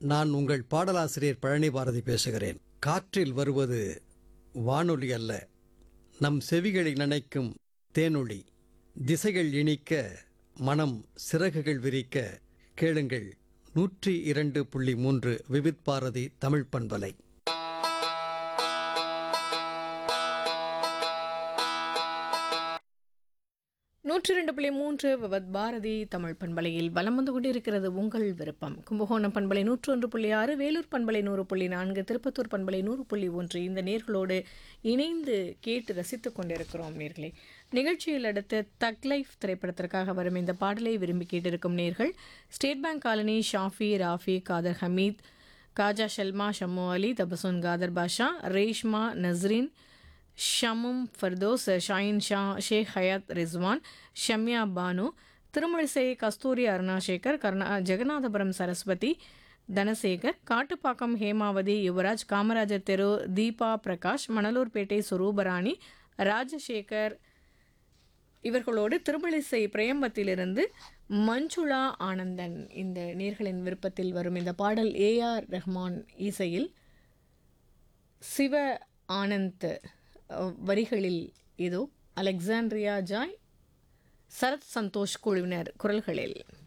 நான் உங்கள் பாடலாசிரியர் பழனி பாரதி பேசுகிறேன் காற்றில் வருவது வானொலி அல்ல நம் செவிகளை நனைக்கும் தேனொளி திசைகள் இனிக்க மனம் சிறகுகள் விரிக்க கேளுங்கள் நூற்றி இரண்டு புள்ளி மூன்று விவித் பாரதி தமிழ் பண்பலை நூற்றி ரெண்டு புள்ளி மூன்று விவத் பாரதி தமிழ் பண்பலையில் வலம் வந்து கொண்டிருக்கிறது உங்கள் விருப்பம் கும்பகோணம் பண்பலை நூற்று ஒன்று புள்ளி ஆறு வேலூர் பண்பலை நூறு புள்ளி நான்கு திருப்பத்தூர் பண்பலை நூறு புள்ளி ஒன்று இந்த நேர்களோடு இணைந்து கேட்டு ரசித்துக் கொண்டிருக்கிறோம் நேர்களே நிகழ்ச்சியில் அடுத்து தக் லைஃப் திரைப்படத்திற்காக வரும் இந்த பாடலை விரும்பி கேட்டிருக்கும் நேர்கள் state bank colony Shafi Rafi Khader Hameed Khaja Shalma Shammu Ali Tabassum Khader Basha Reshma Nasreen Shamum Firdous Shaheen Sha Sheikh Hayat Rizwan Shamya Banu Thirumazhisai Kasthuri Arunasekar Karna Jagannathapuram Saraswathi Dhanasekar Kattupakkam Hemavathi Yuvaraj Kamarajar தெரு தீபா பிரகாஷ் மணலூர்பேட்டை சுரூபராணி ராஜசேகர் இவர்களோடு திருமழிசை பிரேம்பத்திலிருந்து மஞ்சுளா ஆனந்தன் இந்த நேர்களின் விருப்பத்தில் வரும் இந்த பாடல் ஏஆர் ரஹ்மான் இசையில் சிவ ஆனந்த் அஹ், வரிகளில் இதோ அலெக்சாண்ட்ரியா ஜாய் சரத் சந்தோஷ் குழுவினர் குரல்களில்